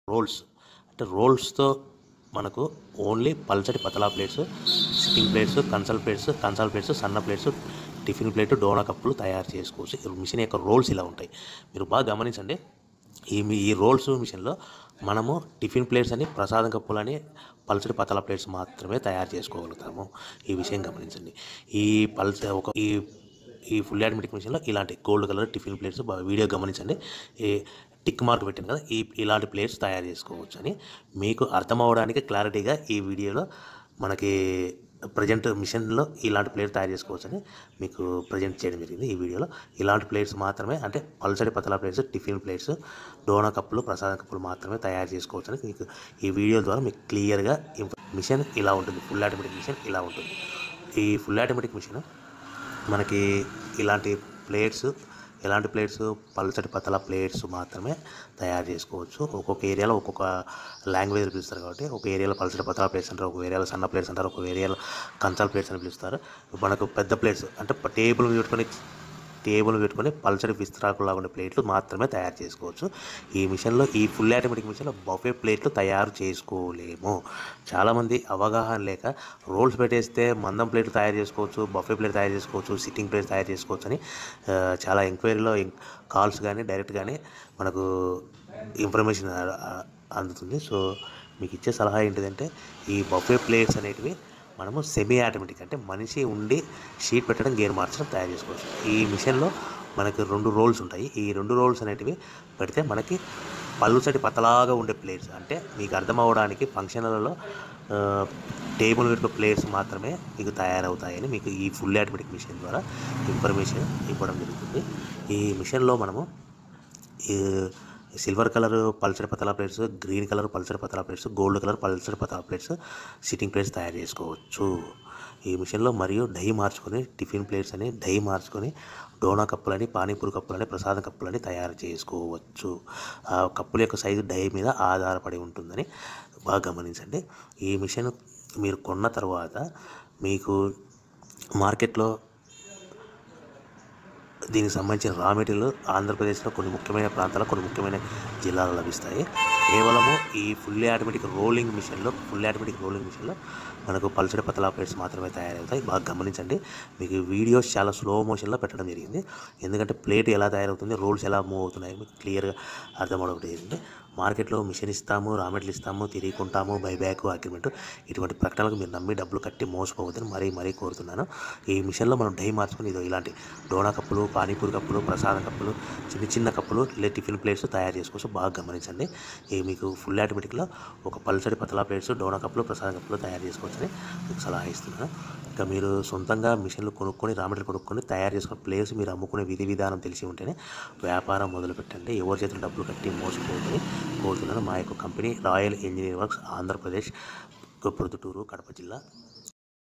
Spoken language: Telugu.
రోల్స్ అంటే రోల్స్తో మనకు ఓన్లీ పల్చటి పతలా ప్లేట్స్ సిట్టింగ్ ప్లేట్స్ కన్సల్ ప్లేట్స్ కన్సల్ ప్లేట్స్ సన్న ప్లేట్స్ టిఫిన్ ప్లేట్ డోనా కప్పులు తయారు చేసుకోవచ్చు ఈ మిషన్ యొక్క రోల్స్ ఇలా ఉంటాయి మీరు బాగా గమనించండి ఈ మీ ఈ రోల్స్ మిషన్లో మనము టిఫిన్ ప్లేట్స్ అని ప్రసాదం కప్పులు అని పల్చటి పతల ప్లేట్స్ మాత్రమే తయారు చేసుకోగలుగుతాము ఈ విషయం గమనించండి ఈ పల్చ ఒక ఈ ఈ ఫుల్ ఆటోమేటిక్ మిషన్లో ఇలాంటి గోల్డ్ కలర్ టిఫిన్ ప్లేట్స్ బాగా వీడియో గమనించండి ఈ టిక్ మార్క్ పెట్టాను కదా ఈ ఇలాంటి ప్లేట్స్ తయారు చేసుకోవచ్చు అని మీకు అర్థం అవడానికి క్లారిటీగా ఈ వీడియోలో మనకి ప్రజెంట్ మిషన్లో ఇలాంటి ప్లేట్ తయారు చేసుకోవచ్చు అని మీకు ప్రజెంట్ చేయడం జరిగింది ఈ వీడియోలో ఇలాంటి ప్లేట్స్ మాత్రమే అంటే పల్సటి పతలా ప్లేట్స్ టిఫిన్ ప్లేట్స్ డోనా కప్పులు ప్రసాదం కప్పులు మాత్రమే తయారు చేసుకోవచ్చు అని మీకు ఈ వీడియో ద్వారా మీకు క్లియర్గా మిషన్ ఇలా ఉంటుంది ఫుల్ ఆటోమేటిక్ మిషన్ ఇలా ఉంటుంది ఈ ఫుల్ ఆటోమేటిక్ మిషన్ మనకి ఇలాంటి ప్లేట్స్ ఎలాంటి ప్లేట్స్ పల్చటి పతల ప్లేట్స్ మాత్రమే తయారు చేసుకోవచ్చు ఒక్కొక్క ఏరియాలో ఒక్కొక్క లాంగ్వేజ్ పిలుస్తారు కాబట్టి ఒక ఏరియాలో పల్చటి పతల ప్లేట్స్ అంటారు ఒక ఏరియాలో సన్న ప్లేట్స్ అంటారు ఒక ఏరియాలో కంచాల ప్లేట్స్ అని పిలుస్తారు మనకు పెద్ద ప్లేట్స్ అంటే టేబుల్ పెట్టుకొని టేబుల్ పెట్టుకొని పల్చడి విస్తరాకులా ఉండే ప్లేట్లు మాత్రమే తయారు చేసుకోవచ్చు ఈ మిషన్లో ఈ ఫుల్ ఆటోమేటిక్ మిషన్లో బఫే ప్లేట్లు తయారు చేసుకోలేము చాలామంది అవగాహన లేక రోల్స్ పెట్టేస్తే మందం ప్లేట్లు తయారు చేసుకోవచ్చు బఫే ప్లేట్ తయారు చేసుకోవచ్చు సిట్టింగ్ ప్లేట్ తయారు చేసుకోవచ్చు అని ఆ, చాలా ఎంక్వైరీలో కాల్స్ కానీ డైరెక్ట్ కానీ మనకు ఇన్ఫర్మేషన్ ఆ- ఆ- అందుతుంది సో మీకు ఇచ్చే సలహా ఏంటిదంటే ఈ బఫే ప్లేట్స్ అనేటివి మనము సెమీ ఆటోమేటిక్ అంటే మనిషి ఉండి షీట్ పెట్టడం గేర్ మార్చడం తయారు చేసుకోవచ్చు ఈ మిషన్లో మనకి రెండు రోల్స్ ఉంటాయి ఈ రెండు రోల్స్ అనేటివి పెడితే మనకి పల్లుచటి పతలాగా ఉండే ప్లేట్స్ అంటే మీకు అర్థం అవ్వడానికి ఫంక్షన్లలో టేబుల్ పెట్టుకో ప్లేట్స్ మాత్రమే మీకు తయారవుతాయని మీకు ఈ ఫుల్ ఆటోమేటిక్ మిషన్ ద్వారా ఇన్ఫర్మేషన్ ఇవ్వడం జరుగుతుంది ఈ మిషన్లో మనము ఈ సిల్వర్ కలర్ పల్చడి పతలా ప్లేట్స్ గ్రీన్ కలర్ పల్చడి పతలా ప్లేట్స్ గోల్డ్ కలర్ పల్చడి పతలా ప్లేట్స్ సిట్టింగ్ ప్లేట్స్ తయారు చేసుకోవచ్చు ఈ మిషన్లో మరియు డై మార్చుకొని టిఫిన్ ప్లేట్స్ అని డై మార్చుకొని డోనా కప్పులని పానీపూరి కప్పులని ప్రసాదం కప్పులని తయారు చేసుకోవచ్చు ఆ కప్పుల యొక్క సైజు డై మీద ఆధారపడి ఉంటుందని బాగా గమనించండి ఈ మిషన్ మీరు కొన్న తర్వాత మీకు మార్కెట్లో దీనికి సంబంధించిన రా మెటీరియల్ ఆంధ్రప్రదేశ్లో కొన్ని ముఖ్యమైన ప్రాంతాల్లో కొన్ని ముఖ్యమైన జిల్లాలో లభిస్తాయి కేవలము ఈ ఫుల్లీ ఆటోమేటిక్ రోలింగ్ మిషన్లో ఫుల్ ఆటోమేటిక్ రోలింగ్ మిషన్లో మనకు పల్చడి పతలా ప్లేట్స్ మాత్రమే తయారవుతాయి బాగా గమనించండి మీకు వీడియోస్ చాలా స్లో మోషన్లో పెట్టడం జరిగింది ఎందుకంటే ప్లేట్ ఎలా తయారవుతుంది రోల్స్ ఎలా మూవ్ అవుతున్నాయి మీకు క్లియర్గా అర్థమవడం జరిగింది మార్కెట్లో మిషన్ ఇస్తాము రా మెటీరియల్ ఇస్తాము తిరిగి కొంటాము బైబ్యాక్ అగ్రిమెంట్ ఇటువంటి ప్రకటనలకు మీరు నమ్మి డబ్బులు కట్టి మోసపోవద్దని మరీ మరీ కోరుతున్నాను ఈ మిషన్లో మనం డై మార్చుకొని ఇదో ఇలాంటి డోనా కప్పులు పానీపూరి కప్పులు ప్రసాదం కప్పులు చిన్న చిన్న కప్పులు లేదా టిఫిన్ ప్లేట్స్ తయారు చేసుకోవచ్చు బాగా గమనించండి ఈ మీకు ఫుల్ ఆటోమేటిక్లో ఒక పల్సడి పతలా ప్లేట్స్ డోనా కప్పులు ప్రసాదం కప్పులు తయారు చేసుకోవచ్చని మీకు సలహా ఇస్తున్నాను ఇంకా మీరు సొంతంగా మిషన్లు కొనుక్కొని రా మెటీరియల్ కొనుక్కొని తయారు చేసుకున్న ప్లేస్ మీరు అమ్ముకునే విధి విధానం తెలిసి ఉంటేనే వ్యాపారం మొదలు పెట్టండి ఎవరి చేతులు డబ్బులు కట్టి మోసపోవద్దని కోరుతున్నాను మా యొక్క company royal engineer works Andhra Pradesh Proddatur Kadapa జిల్లా